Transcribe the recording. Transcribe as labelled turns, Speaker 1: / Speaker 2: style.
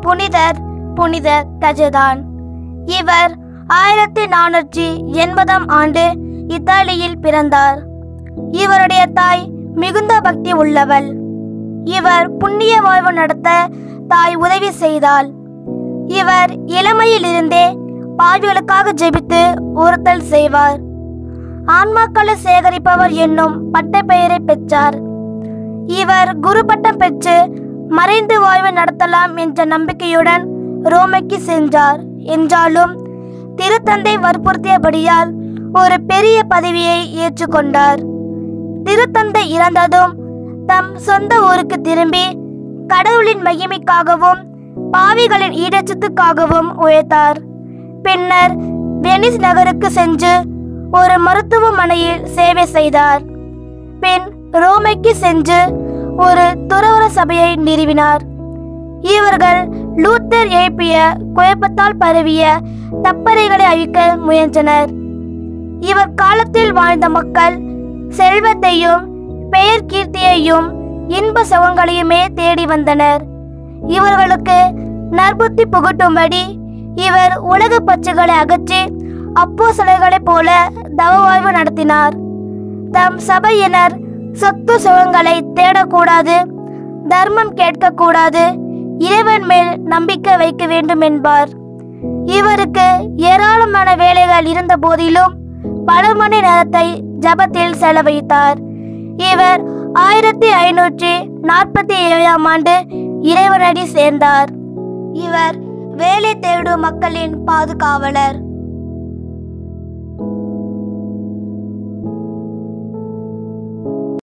Speaker 1: புனிதர் புனித கஜதான் இவர் ஆயிரத்தி நானூற்றி எண்பதாம் ஆண்டு இத்தாலியில் பிறந்தார் இவருடைய தாய் மிகுந்த பக்தி உள்ளவள் இவர் புண்ணிய வாழ்வு நடத்த தாய் உதவி செய்தாள் இவர் இளமையிலிருந்தே பாவிகளுக்காக ஜெபித்து ஒருத்தல் செய்வார் ஆன்மாக்களை சேகரிப்பவர் என்னும் பட்டப்பெயரை பெற்றார் இவர் குரு பட்டம் பெற்று மறைந்து வாழ்வு நடத்தலாம் என்ற நம்பிக்கையுடன் ரோமைக்கு சென்றார் என்றாலும் திருத்தந்தை வற்புறுத்தியபடியால் ஒரு பெரிய பதவியை ஏற்றுக்கொண்டார் திருத்தந்தை இறந்ததும் தம் சொந்த ஊருக்கு திரும்பி கடவுளின் மகிமைக்காகவும் பாவிகளின் ஈடச்சத்துக்காகவும் உழைத்தார் பின்னர் வெனிஸ் நகருக்கு சென்று ஒரு மருத்துவமனையில் சேவை செய்தார் பின் ரோமைக்கு சென்று ஒரு துறவற சபையை நிறுவினார் இவர்கள் லூத்தர் எழுப்பிய குழப்பத்தால் பரவிய தப்பறைகளை அழிக்க முயன்றனர் இவர் காலத்தில் வாழ்ந்த மக்கள் செல்வத்தையும் பெயர் கீர்த்தியையும் இன்ப சுகங்களையுமே தேடி வந்தனர் இவர்களுக்கு நற்புத்தி புகட்டும்படி இவர் உலக பற்றுகளை அகற்றி அப்போ சிலைகளைப் போல தவ வாழ்வு நடத்தினார் தம் சபையினர் சொத்து சுகங்களை தேடக்கூடாது தர்மம் கேட்கக்கூடாது இறைவன் மேல் நம்பிக்கை வைக்க வேண்டும் என்பார் இவருக்கு ஏராளமான வேலைகள் இருந்த போதிலும் பல மணி நேரத்தை ஜபத்தில் செலவழித்தார் இவர் ஆயிரத்தி ஐநூற்றி நாற்பத்தி ஏழாம் ஆண்டு இறைவனடி சேர்ந்தார் இவர் வேலை தேடும் மக்களின் பாதுகாவலர்